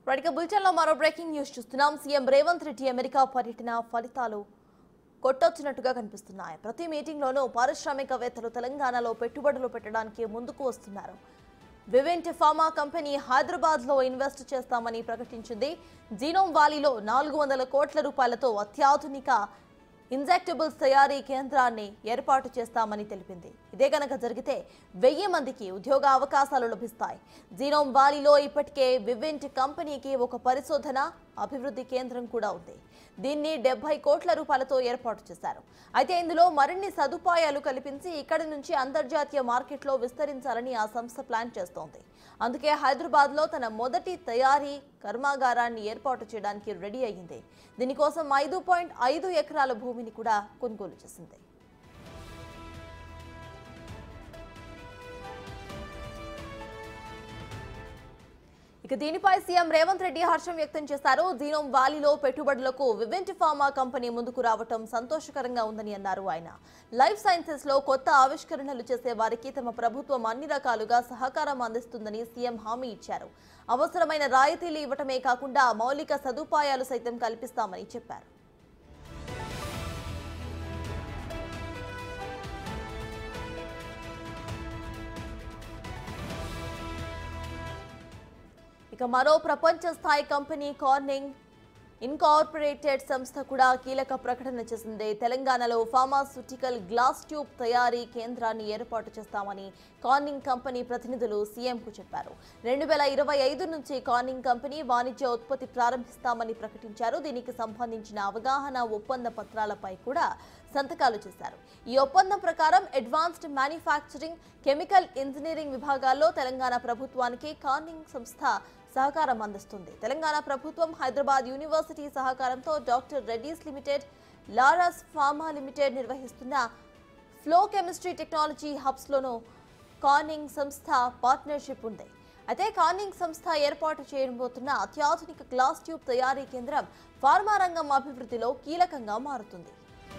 రైట్గా బులెటిన్లో మరో breaking news చూస్తున్నాం సీఎం రేవంత్ రెడ్డి అమెరికా పర్యటన ఫలితాలు కొట్టొచ్చినట్టుగా కనిపిస్తున్నాయి ప్రతి మీటింగ్లోనూ పారిశ్రామికవేత్తలు తెలంగాణలో పెట్టుబడులు పెట్టడానికి ముందుకు వస్తున్నారు వివెంట్ ఫార్మా కంపెనీ హైదరాబాద్లో ఇన్వెస్ట్ చేస్తామని ప్రకటించింది జీనోమ్ వాలీలో నాలుగు వందల కోట్ల రూపాయలతో అత్యాధునిక ఇంజెక్టబుల్స్ తయారీ కేంద్రాన్ని ఏర్పాటు చేస్తామని తెలిపింది ఇదే గనక జరిగితే వెయ్యి మందికి ఉద్యోగ అవకాశాలు లభిస్తాయి జీనోమ్ వాలీలో ఇప్పటికే వివెంట్ కంపెనీకి ఒక పరిశోధన అభివృద్ధి కేంద్రం కూడా ఉంది దీన్ని డెబ్బై కోట్ల రూపాయలతో ఏర్పాటు చేశారు అయితే ఇందులో మరిన్ని సదుపాయాలు కల్పించి ఇక్కడి నుంచి అంతర్జాతీయ మార్కెట్లో విస్తరించాలని ఆ సంస్థ ప్లాన్ చేస్తోంది అందుకే హైదరాబాద్లో తన మొదటి తయారీ కర్మాగారాన్ని ఏర్పాటు చేయడానికి రెడీ అయ్యింది దీనికోసం ఐదు పాయింట్ ఐదు ఎకరాల భూమిని కూడా కొనుగోలు చేసింది ఇక దీనిపై సీఎం రేవంత్ రెడ్డి హర్షం వ్యక్తం చేశారు జీనోమ్ వాలీలో పెట్టుబడులకు వివెంట్ ఫార్మా కంపెనీ ముందుకు రావటం సంతోషకరంగా ఉందని అన్నారు ఆయన లైఫ్ సైన్సెస్ లో కొత్త ఆవిష్కరణలు చేసే వారికి తమ ప్రభుత్వం అన్ని రకాలుగా సహకారం అందిస్తుందని సీఎం హామీ ఇచ్చారు అవసరమైన రాయితీలు ఇవ్వటమే కాకుండా మౌలిక సదుపాయాలు సైతం కల్పిస్తామని చెప్పారు ఇక మరో ప్రపంచ స్థాయి కంపెనీ కార్నింగ్ ఇన్కార్పొరేటెడ్ సంస్థ కూడా కీలక ప్రకటన చేసింది తెలంగాణలో ఫార్మాస్యూటికల్ గ్లాస్ ట్యూబ్ తయారీ కేంద్రాన్ని ఏర్పాటు చేస్తామని కార్నింగ్ కంపెనీ ప్రతినిధులు సీఎంకు చెప్పారు రెండు వేల ఇరవై ఐదు నుంచి కార్నింగ్ కంపెనీ వాణిజ్య ఉత్పత్తి ప్రారంభిస్తామని ప్రకటించారు దీనికి సంబంధించిన అవగాహన ఒప్పంద పత్రాలపై కూడా సంతకాలు చేశారు ఈ ఒప్పందం ప్రకారం అడ్వాన్స్డ్ మ్యానుఫ్యాక్చరింగ్ కెమికల్ ఇంజనీరింగ్ విభాగాల్లో తెలంగాణ ప్రభుత్వానికి కార్నింగ్ సంస్థ సహకారం అందిస్తుంది తెలంగాణ ప్రభుత్వం హైదరాబాద్ యూనివర్సిటీ సహకారంతో doctor Reddy's limited Laurus pharma limited నిర్వహిస్తున్న ఫ్లో కెమిస్ట్రీ టెక్నాలజీ హబ్స్లోనూ కార్నింగ్ సంస్థ పార్ట్నర్షిప్ ఉంది అయితే కార్నింగ్ సంస్థ ఏర్పాటు చేయబోతున్న అత్యాధునిక గ్లాస్ ట్యూబ్ తయారీ కేంద్రం ఫార్మా రంగం అభివృద్ధిలో కీలకంగా మారుతుంది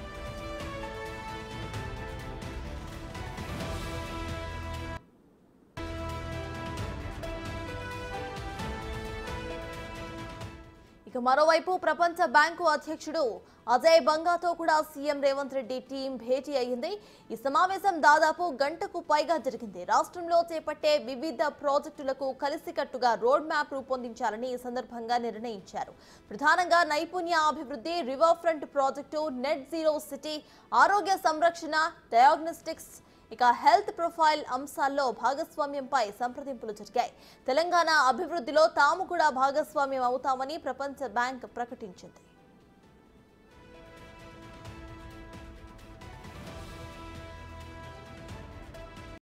ఇక మరోవైపు ప్రపంచ బ్యాంకు అధ్యక్షుడు అజయ్ బంగాతో కూడా సీఎం రేవంత్ రెడ్డి టీం భేటీ అయ్యింది ఈ సమావేశం దాదాపు గంటకు పైగా జరిగింది రాష్ట్రంలో చేపట్టే వివిధ ప్రాజెక్టులకు కలిసికట్టుగా రోడ్ మ్యాప్ రూపొందించాలని ఈ సందర్భంగా నిర్ణయించారు ప్రధానంగా నైపుణ్య అభివృద్ధి river front project net zero city ఆరోగ్య సంరక్షణ డయాగ్నోస్టిక్స్ ఇక హెల్త్ ప్రొఫైల్ అంశాల్లో భాగస్వామ్యంపై సంప్రదింపులు జరిగాయి తెలంగాణ అభివృద్ధిలో తాము కూడా భాగస్వామ్యం అవుతామని ప్రపంచ బ్యాంక్ ప్రకటించింది